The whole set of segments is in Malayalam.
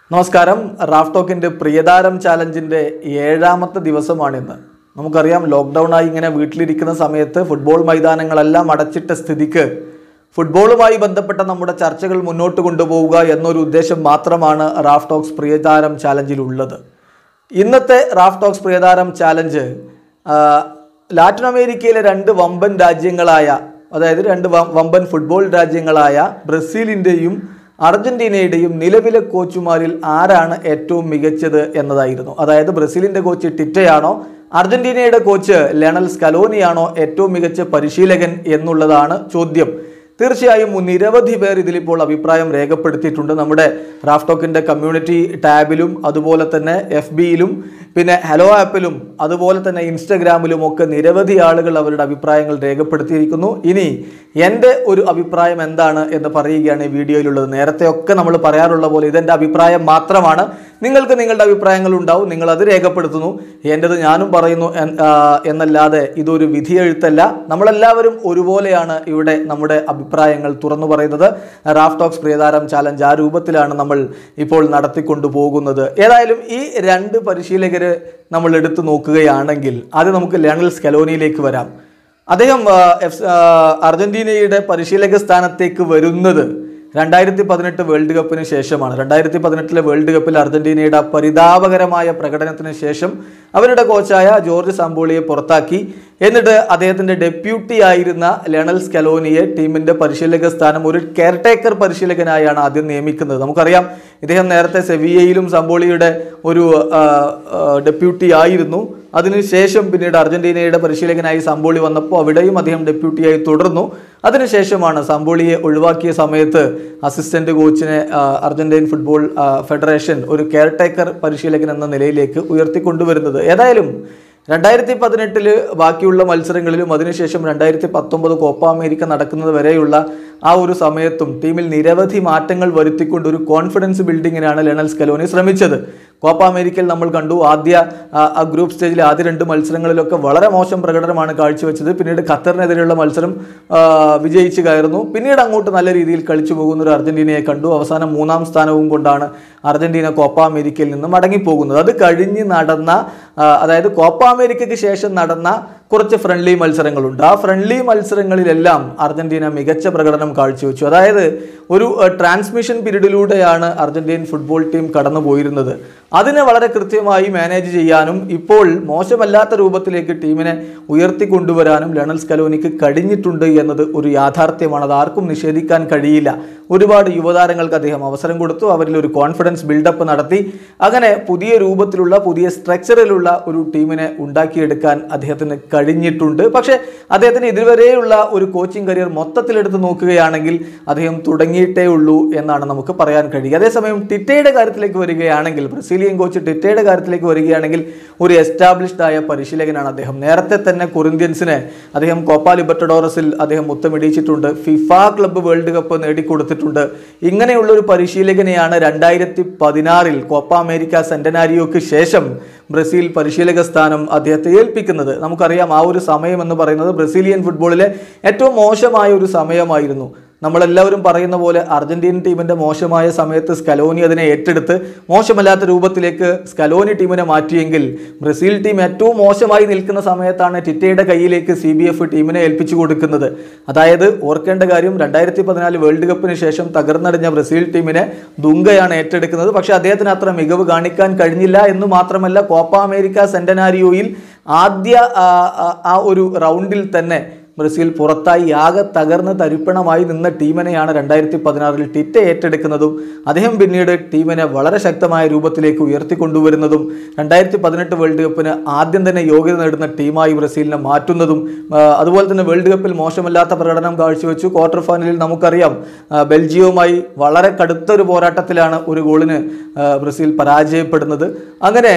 നമസ്കാരം റാഫ് ടോക്കിന്റെ പ്രിയതാരം ചാലഞ്ചിന്റെ ഏഴാമത്തെ ദിവസമാണിന്ന് നമുക്കറിയാം ലോക്ക്ഡൗൺ ആയി ഇങ്ങനെ വീട്ടിലിരിക്കുന്ന സമയത്ത് ഫുട്ബോൾ മൈതാനങ്ങളെല്ലാം അടച്ചിട്ട സ്ഥിതിക്ക് ഫുട്ബോളുമായി ബന്ധപ്പെട്ട നമ്മുടെ ചർച്ചകൾ മുന്നോട്ട് കൊണ്ടുപോവുക എന്നൊരു ഉദ്ദേശം മാത്രമാണ് റാഫ് ടോക്സ് പ്രിയതാരം ചാലഞ്ചിൽ ഉള്ളത് ഇന്നത്തെ റാഫ് ടോക്സ് പ്രിയതാരം ചാലഞ്ച് ആ, ലാറ്റിൻ അമേരിക്കയിലെ രണ്ട് വമ്പൻ രാജ്യങ്ങളായ അതായത് രണ്ട് വ- വമ്പൻ ഫുട്ബോൾ രാജ്യങ്ങളായ ബ്രസീലിൻ്റെയും അർജന്റീനയുടെയും നിലവിലെ കോച്ചുമാരിൽ ആരാണ് ഏറ്റവും മികച്ചത് എന്നതായിരുന്നു അതായത് ബ്രസീലിന്റെ കോച്ച് ടിറ്റയാണോ അർജന്റീനയുടെ കോച്ച് ലെണൽ സ്കലോനിയാണോ ഏറ്റവും മികച്ച പരിശീലകൻ എന്നുള്ളതാണ് ചോദ്യം തീർച്ചയായും നിരവധി പേർ ഇതിലിപ്പോൾ അഭിപ്രായം രേഖപ്പെടുത്തിയിട്ടുണ്ട് നമ്മുടെ റാഫ്ടോക്കിന്റെ കമ്മ്യൂണിറ്റി ടാബിലും അതുപോലെ തന്നെ എഫ് ബിയിലും പിന്നെ ഹലോ ആപ്പിലും അതുപോലെ തന്നെ ഇൻസ്റ്റഗ്രാമിലും ഒക്കെ നിരവധി ആളുകൾ അവരുടെ അഭിപ്രായങ്ങൾ രേഖപ്പെടുത്തിയിരിക്കുന്നു ഇനി എൻ്റെ ഒരു അഭിപ്രായം എന്താണ് എന്ന് പറയുകയാണ് ഈ വീഡിയോയിലുള്ളത് നേരത്തെ ഒക്കെ നമ്മൾ പറയാറുള്ള പോലെ ഇതെൻ്റെ അഭിപ്രായം മാത്രമാണ് നിങ്ങൾക്ക് നിങ്ങളുടെ അഭിപ്രായങ്ങൾ ഉണ്ടാവും നിങ്ങൾ അത് രേഖപ്പെടുത്തുന്നു എൻ്റെത് ഞാനും പറയുന്നു എൻ- ആ, എന്നല്ലാതെ ഇതൊരു വിധിയെഴുത്തല്ല നമ്മളെല്ലാവരും ഒരുപോലെയാണ് ഇവിടെ നമ്മുടെ അഭിപ്രായങ്ങൾ തുറന്നു പറയുന്നത് റാഫ് ടോക്സ് പ്രിയതാരം ചാലഞ്ച് ആ രൂപത്തിലാണ് നമ്മൾ ഇപ്പോൾ നടത്തിക്കൊണ്ടു പോകുന്നത് ഏതായാലും ഈ രണ്ട് പരിശീലകര് നമ്മൾ എടുത്തു നോക്കുകയാണെങ്കിൽ അത് നമുക്ക് ലയണൽ സ്കലോനിയിലേക്ക് വരാം അദ്ദേഹം ആ, എഫ് ആ, അർജന്റീനയുടെ പരിശീലക സ്ഥാനത്തേക്ക് വരുന്നത് രണ്ടായിരത്തി പതിനെട്ട് വേൾഡ് കപ്പിന് ശേഷമാണ് രണ്ടായിരത്തി പതിനെട്ടിലെ വേൾഡ് കപ്പിൽ അർജന്റീനയുടെ പരിതാപകരമായ പ്രകടനത്തിന് ശേഷം അവരുടെ കോച്ചായ ജോർജ് സാമ്പോളിയെ പുറത്താക്കി എന്നിട്ട് അദ്ദേഹത്തിന്റെ ഡെപ്യൂട്ടി ആയിരുന്ന ലയണൽ സ്കലോനിയെ ടീമിന്റെ പരിശീലക സ്ഥാനം ഒരു കെയർടേക്കർ പരിശീലകനായാണ് ആദ്യം നിയമിക്കുന്നത് നമുക്കറിയാം ഇദ്ദേഹം നേരത്തെ സെവിയയിലും സാമ്പോളിയുടെ ഒരു ആ, ആ, ഡെപ്യൂട്ടി ആയിരുന്നു അതിനുശേഷം പിന്നീട് അർജന്റീനയുടെ പരിശീലകനായി സാമ്പോളി വന്നപ്പോൾ അവിടെയും അദ്ദേഹം ഡെപ്യൂട്ടിയായി തുടർന്നു അതിനുശേഷമാണ് സാമ്പോളിയെ ഒഴിവാക്കിയ സമയത്ത് അസിസ്റ്റന്റ് കോച്ചിനെ ആ, അർജന്റീൻ ഫുട്ബോൾ ആ, ഫെഡറേഷൻ ഒരു കെയർടേക്കർ പരിശീലകൻ എന്ന നിലയിലേക്ക് ഉയർത്തിക്കൊണ്ടുവരുന്നത് ഏതായാലും രണ്ടായിരത്തി പതിനെട്ടില് ബാക്കിയുള്ള മത്സരങ്ങളിലും അതിനുശേഷം രണ്ടായിരത്തി പത്തൊമ്പത് കോപ്പ അമേരിക്ക നടക്കുന്നത് വരെയുള്ള ആ ഒരു സമയത്തും ടീമിൽ നിരവധി മാറ്റങ്ങൾ വരുത്തിക്കൊണ്ട് ഒരു കോൺഫിഡൻസ് ബിൽഡിങ്ങിനാണ് ലെണൽ സ്കലോനി ശ്രമിച്ചത് കോപ്പ അമേരിക്കയിൽ നമ്മൾ കണ്ടു ആദ്യ ആ, ആ ഗ്രൂപ്പ് സ്റ്റേജിലെ ആദ്യ രണ്ട് മത്സരങ്ങളിലൊക്കെ വളരെ മോശം പ്രകടനമാണ് കാഴ്ചവെച്ചത് പിന്നീട് ഖത്തറിനെതിരെയുള്ള മത്സരം ആ, വിജയിച്ച് കയറുന്നു പിന്നീട് അങ്ങോട്ട് നല്ല രീതിയിൽ കളിച്ചു പോകുന്ന ഒരു അർജന്റീനയെ കണ്ടു അവസാനം മൂന്നാം സ്ഥാനവും കൊണ്ടാണ് അർജന്റീന കോപ്പ അമേരിക്കയിൽ നിന്ന് മടങ്ങിപ്പോകുന്നത് അത് കഴിഞ്ഞ് നടന്ന ആ, അതായത് കോപ്പ അമേരിക്കയ്ക്ക് ശേഷം നടന്ന കുറച്ച് ഫ്രണ്ട്ലി മത്സരങ്ങളുണ്ട് ആ ഫ്രണ്ട്ലി മത്സരങ്ങളിലെല്ലാം അർജന്റീന മികച്ച പ്രകടനം കാഴ്ചവെച്ചു അതായത് ഒരു ട്രാൻസ്മിഷൻ പീരീഡിലൂടെയാണ് അർജന്റീൻ ഫുട്ബോൾ ടീം കടന്നു പോയിരുന്നത് അതിനെ വളരെ കൃത്യമായി മാനേജ് ചെയ്യാനും ഇപ്പോൾ മോശമല്ലാത്ത രൂപത്തിലേക്ക് ടീമിനെ ഉയർത്തിക്കൊണ്ടുവരാനും ലണൽ സ്കലോനിക്ക് കഴിഞ്ഞിട്ടുണ്ട് എന്നത് ഒരു യാഥാർത്ഥ്യമാണ് അത് ആർക്കും നിഷേധിക്കാൻ കഴിയില്ല ഒരുപാട് യുവതാരങ്ങൾക്ക് അദ്ദേഹം അവസരം കൊടുത്തു അവരിൽ ഒരു കോൺഫിഡൻസ് ബിൽഡപ്പ് നടത്തി അങ്ങനെ പുതിയ രൂപത്തിലുള്ള പുതിയ സ്ട്രക്ചറിലുള്ള ഒരു ടീമിനെ ഉണ്ടാക്കിയെടുക്കാൻ അദ്ദേഹത്തിന് കഴിഞ്ഞിട്ടുണ്ട് പക്ഷേ അദ്ദേഹത്തിന് ഇതുവരെയുള്ള ഒരു കോച്ചിങ് കരിയർ മൊത്തത്തിലെടുത്ത് നോക്കുകയാണെങ്കിൽ അദ്ദേഹം തുടങ്ങിയിട്ടേ ഉള്ളൂ എന്നാണ് നമുക്ക് പറയാൻ കഴിയുക അതേസമയം ടിറ്റയുടെ കാര്യത്തിലേക്ക് വരികയാണെങ്കിൽ ബ്രസീലിയൻ കോച്ച് ടിറ്റയുടെ കാര്യത്തിലേക്ക് വരികയാണെങ്കിൽ ഒരു എസ്റ്റാബ്ലിഷ്ഡ് ആയ പരിശീലകനാണ് അദ്ദേഹം നേരത്തെ തന്നെ കൊറിന്ത്യൻസിനെ അദ്ദേഹം കോപ്പ ലിബർട്ടഡോറസിൽ അദ്ദേഹം മുത്തമിടിച്ചിട്ടുണ്ട് ഫിഫ ക്ലബ്ബ് വേൾഡ് കപ്പ് നേടിക്കൊടുത്തിട്ടുണ്ട് ഇങ്ങനെയുള്ള ഒരു പരിശീലകനെയാണ് രണ്ടായിരത്തി പതിനാറിൽ കോപ്പ അമേരിക്ക സെന്റനാരിയോക്ക് ശേഷം ബ്രസീൽ പരിശീലക സ്ഥാനം അദ്ദേഹത്തെ ഏൽപ്പിക്കുന്നത് നമുക്കറിയാം ആ ഒരു സമയം എന്ന് പറയുന്നത് ബ്രസീലിയൻ ഫുട്ബോളിലെ ഏറ്റവും മോശമായ ഒരു സമയമായിരുന്നു നമ്മളെല്ലാവരും പറയുന്ന പോലെ അർജന്റീൻ ടീമിന്റെ മോശമായ സമയത്ത് സ്കലോനി അതിനെ ഏറ്റെടുത്ത് മോശമല്ലാത്ത രൂപത്തിലേക്ക് സ്കലോനി ടീമിനെ മാറ്റിയെങ്കിൽ ബ്രസീൽ ടീം ഏറ്റവും മോശമായി നിൽക്കുന്ന സമയത്താണ് ടിറ്റയുടെ കയ്യിലേക്ക് സി ബി എഫ് ടീമിനെ ഏൽപ്പിച്ചു കൊടുക്കുന്നത് അതായത് ഓർക്കേണ്ട കാര്യം രണ്ടായിരത്തി പതിനാല് വേൾഡ് കപ്പിന് ശേഷം തകർന്നടിഞ്ഞ ബ്രസീൽ ടീമിനെ ദുങ്കയാണ് ഏറ്റെടുക്കുന്നത് പക്ഷേ അദ്ദേഹത്തിന് അത്ര മികവ് കാണിക്കാൻ കഴിഞ്ഞില്ല എന്ന് മാത്രമല്ല കോപ്പ അമേരിക്ക സെന്റനാരിയോയിൽ ആദ്യ ആ, ആ, ആ ഒരു റൗണ്ടിൽ തന്നെ ബ്രസീൽ പുറത്തായി ആകെ തകർന്ന് തരിപ്പണമായി നിന്ന ടീമിനെയാണ് രണ്ടായിരത്തി പതിനാറിൽ ടിറ്റ ഏറ്റെടുക്കുന്നതും അദ്ദേഹം പിന്നീട് ടീമിനെ വളരെ ശക്തമായ രൂപത്തിലേക്ക് ഉയർത്തിക്കൊണ്ടുവരുന്നതും രണ്ടായിരത്തി പതിനെട്ട് വേൾഡ് കപ്പിന് ആദ്യം തന്നെ യോഗ്യത നേടുന്ന ടീമായി ബ്രസീലിനെ മാറ്റുന്നതും ആ, അതുപോലെ തന്നെ വേൾഡ് കപ്പിൽ മോശമല്ലാത്ത പ്രകടനം കാഴ്ചവെച്ചു ക്വാർട്ടർ ഫൈനലിൽ നമുക്കറിയാം ആ, ബെൽജിയവുമായി വളരെ കടുത്തൊരു പോരാട്ടത്തിലാണ് ഒരു ഗോളിന് ആ, ബ്രസീൽ പരാജയപ്പെടുന്നത് അങ്ങനെ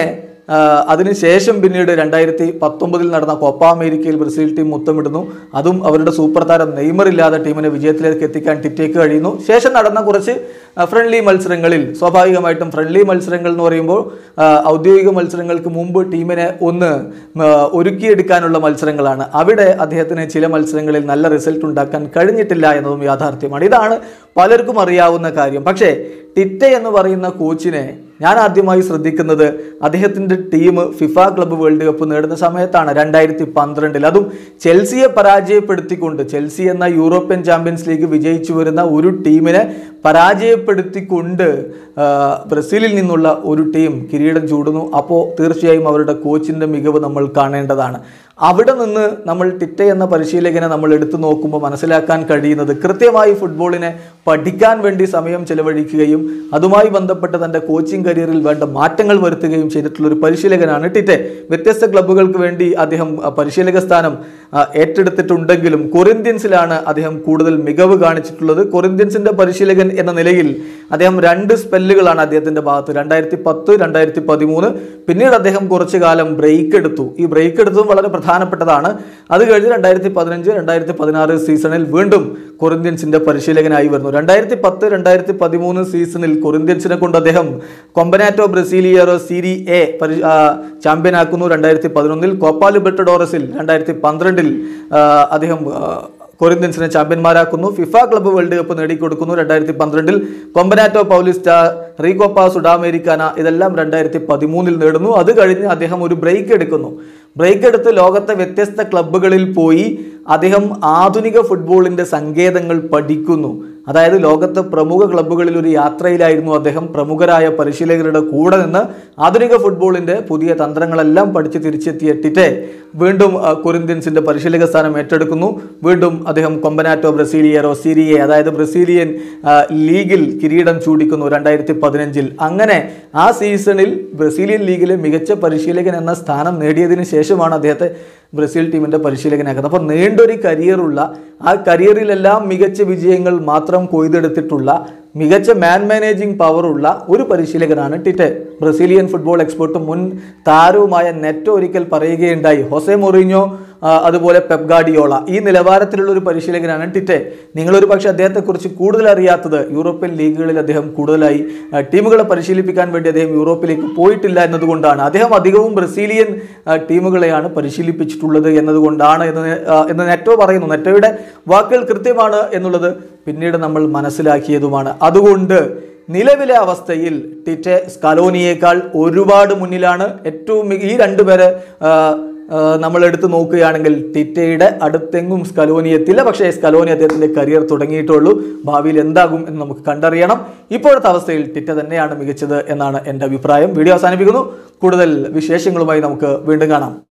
ആ, അതിനുശേഷം പിന്നീട് രണ്ടായിരത്തി പത്തൊമ്പതിൽ നടന്ന കോപ്പ അമേരിക്കയിൽ ബ്രസീൽ ടീം മുത്തമിടുന്നു അതും അവരുടെ സൂപ്പർ താരം നെയ്മർ ഇല്ലാതെ ടീമിനെ വിജയത്തിലേക്ക് എത്തിക്കാൻ ടിറ്റേക്ക് കഴിയുന്നു ശേഷം നടന്ന കുറച്ച് ഫ്രണ്ട്ലി മത്സരങ്ങളിൽ സ്വാഭാവികമായിട്ടും ഫ്രണ്ട്ലി മത്സരങ്ങൾ എന്ന് പറയുമ്പോൾ ആ, ഔദ്യോഗിക മത്സരങ്ങൾക്ക് മുമ്പ് ടീമിനെ ഒന്ന് ആ, ഒരുക്കിയെടുക്കാനുള്ള മത്സരങ്ങളാണ് അവിടെ അദ്ദേഹത്തിന് ചില മത്സരങ്ങളിൽ നല്ല റിസൾട്ട് ഉണ്ടാക്കാൻ കഴിഞ്ഞിട്ടില്ല എന്നതും യാഥാർത്ഥ്യമാണ് ഇതാണ് പലർക്കും അറിയാവുന്ന കാര്യം പക്ഷേ ടിറ്റ എന്ന് പറയുന്ന കോച്ചിനെ ഞാൻ ആദ്യമായി ശ്രദ്ധിക്കുന്നത് അദ്ദേഹത്തിൻ്റെ team FIFA club world cup നേടുന്ന സമയത്താണ് രണ്ടായിരത്തി പന്ത്രണ്ടിൽ അതും ചെൽസിയെ പരാജയപ്പെടുത്തിക്കൊണ്ട് ചെൽസി എന്ന യൂറോപ്യൻ ചാമ്പ്യൻസ് ലീഗ് വിജയിച്ചു വരുന്ന ഒരു ടീമിനെ പരാജയപ്പെടുത്തിക്കൊണ്ട് ആ, ബ്രസീലിൽ നിന്നുള്ള ഒരു ടീം കിരീടം ചൂടുന്നു അപ്പോൾ തീർച്ചയായും അവരുടെ കോച്ചിൻ്റെ മികവ് നമ്മൾ കാണേണ്ടതാണ് അവിടെ നിന്ന് നമ്മൾ ടിറ്റ എന്ന പരിശീലകനെ നമ്മൾ എടുത്തു നോക്കുമ്പോൾ മനസ്സിലാക്കാൻ കഴിയുന്നത് കൃത്യമായി ഫുട്ബോളിനെ പഠിക്കാൻ വേണ്ടി സമയം ചെലവഴിക്കുകയും അതുമായി ബന്ധപ്പെട്ട് തൻ്റെ കോച്ചിങ് കരിയറിൽ വേണ്ട മാറ്റങ്ങൾ വരുത്തുകയും ചെയ്തിട്ടുള്ള ഒരു പരിശീലകനാണ് ടിറ്റെ വ്യത്യസ്ത ക്ലബ്ബുകൾക്ക് വേണ്ടി അദ്ദേഹം ആ, പരിശീലക സ്ഥാനം ആ, ഏറ്റെടുത്തിട്ടുണ്ടെങ്കിലും കൊറിന്ത്യൻസിലാണ് അദ്ദേഹം കൂടുതൽ മികവ് കാണിച്ചിട്ടുള്ളത് കൊറിന്ത്യൻസിന്റെ പരിശീലകൻ എന്ന നിലയിൽ അദ്ദേഹം രണ്ട് സ്പെല്ലുകളാണ് അദ്ദേഹത്തിന്റെ ഭാഗത്ത് രണ്ടായിരത്തി പത്ത് രണ്ടായിരത്തി പതിമൂന്ന് പിന്നീട് അദ്ദേഹം കുറച്ചു കാലം ബ്രേക്ക് എടുത്തു ഈ ബ്രേക്ക് എടുത്തതും വളരെ പ്രധാനപ്പെട്ടതാണ് അത് കഴിഞ്ഞ് രണ്ടായിരത്തി പതിനഞ്ച് രണ്ടായിരത്തി പതിനാറ് സീസണിൽ വീണ്ടും കൊറിന്ത്യൻസിന്റെ പരിശീലകനായി വരുന്നു രണ്ടായിരത്തി പത്ത് രണ്ടായിരത്തി പതിമൂന്ന് സീസണിൽ കൊറിന്ത്യൻസിനെ കൊണ്ട് അദ്ദേഹം കൊമ്പനാറ്റോ ബ്രസീലിയറോ സീരി എ പരി ആ, ചാമ്പ്യനാക്കുന്നു രണ്ടായിരത്തി പതിനൊന്നിൽ കോപ്പ ലിബർട്ടഡോറസിൽ രണ്ടായിരത്തി പന്ത്രണ്ടിൽ ആ, അദ്ദേഹം ആ, കൊറിന്ത്യൻസിനെ ചാമ്പ്യന്മാരാക്കുന്നു ഫിഫ ക്ലബ്ബ് വേൾഡ് കപ്പ് നേടിക്കൊടുക്കുന്നു രണ്ടായിരത്തി പന്ത്രണ്ടിൽ കൊമ്പനാറ്റോ പൗലിസ്റ്റ റീകോപ്പ സുഡാമേരിക്കാന ഇതെല്ലാം രണ്ടായിരത്തി പതിമൂന്നിൽ നേടുന്നു അത് കഴിഞ്ഞ് അദ്ദേഹം ഒരു ബ്രേക്ക് എടുക്കുന്നു ബ്രേക്ക് എടുത്ത് ലോകത്തെ വ്യത്യസ്ത ക്ലബ്ബുകളിൽ പോയി അദ്ദേഹം ആധുനിക ഫുട്ബോളിൻ്റെ സങ്കേതങ്ങൾ പഠിക്കുന്നു അതായത് ലോകത്തെ പ്രമുഖ ക്ലബ്ബുകളിൽ ഒരു യാത്രയിലായിരുന്നു അദ്ദേഹം പ്രമുഖരായ പരിശീലകരുടെ കൂടെ നിന്ന് ആധുനിക ഫുട്ബോളിൻ്റെ പുതിയ തന്ത്രങ്ങളെല്ലാം പഠിച്ച് തിരിച്ചെത്തിയ ടിറ്റെ വീണ്ടും ആ, കൊറിന്ത്യൻസിന്റെ പരിശീലക സ്ഥാനം ഏറ്റെടുക്കുന്നു വീണ്ടും അദ്ദേഹം കൊമ്പനാറ്റോ ബ്രസീലിയറോ സീരിയെ അതായത് ബ്രസീലിയൻ ആ, ലീഗിൽ കിരീടം ചൂടിക്കുന്നു രണ്ടായിരത്തി പതിനഞ്ചിൽ അങ്ങനെ ആ സീസണിൽ ബ്രസീലിയൻ ലീഗിലെ മികച്ച പരിശീലകൻ എന്ന സ്ഥാനം നേടിയതിന് ശേഷമാണ് അദ്ദേഹത്തെ ബ്രസീൽ ടീമിന്റെ പരിശീലകനാക്കുന്നത് അപ്പോൾ നീണ്ടൊരു കരിയറുള്ള ആ കരിയറിലെല്ലാം മികച്ച വിജയങ്ങൾ മാത്രം കൊയ്തെടുത്തിട്ടുള്ള മികച്ച മാൻ മാനേജിംഗ് പവറുള്ള ഒരു പരിശീലകനാണ് ടിറ്റെ ബ്രസീലിയൻ ഫുട്ബോൾ എക്സ്പെർട്ടും മുൻ താരവുമായ നെറ്റോ ഒരിക്കൽ പറയുകയുണ്ടായി ഹൊസെ മൊറിഞ്ഞോ ആ, അതുപോലെ പെപ് ഗാഡിയോള ഈ നിലവാരത്തിലുള്ള ഒരു പരിശീലകനാണ് ടിറ്റെ നിങ്ങളൊരു പക്ഷേ അദ്ദേഹത്തെക്കുറിച്ച് കൂടുതൽ അറിയാത്തത് യൂറോപ്യൻ ലീഗുകളിൽ അദ്ദേഹം കൂടുതലായി ആ, ടീമുകളെ പരിശീലിപ്പിക്കാൻ വേണ്ടി അദ്ദേഹം യൂറോപ്പിലേക്ക് പോയിട്ടില്ല എന്നതുകൊണ്ടാണ് അദ്ദേഹം അധികവും ബ്രസീലിയൻ ആ, ടീമുകളെയാണ് പരിശീലിപ്പിച്ചിട്ടുള്ളത് എന്നതുകൊണ്ടാണ് എന്ന് നെ- ആ, എന്ന് നെറ്റോ പറയുന്നു നെറ്റോയുടെ വാക്കുകൾ കൃത്യമാണ് എന്നുള്ളത് പിന്നീട് നമ്മൾ മനസ്സിലാക്കിയതുമാണ് അതുകൊണ്ട് നിലവിലെ അവസ്ഥയിൽ ടിറ്റെ സ്കലോനിയേക്കാൾ ഒരുപാട് മുന്നിലാണ് ഏറ്റവും മി- ഈ രണ്ടുപേരെ ആ, ആ, നമ്മൾ എടുത്തു നോക്കുകയാണെങ്കിൽ ടിറ്റയുടെ അടുത്തെങ്ങും സ്കലോനി എത്തില്ല പക്ഷേ സ്കലോനി അദ്ദേഹത്തിന്റെ കരിയർ തുടങ്ങിയിട്ടുള്ളൂ ഭാവിയിൽ എന്താകും എന്ന് നമുക്ക് കണ്ടറിയണം ഇപ്പോഴത്തെ അവസ്ഥയിൽ ടിറ്റ തന്നെയാണ് മികച്ചത് എന്നാണ് എൻ്റെ അഭിപ്രായം വീഡിയോ അവസാനിപ്പിക്കുന്നു കൂടുതൽ വിശേഷങ്ങളുമായി നമുക്ക് വീണ്ടും കാണാം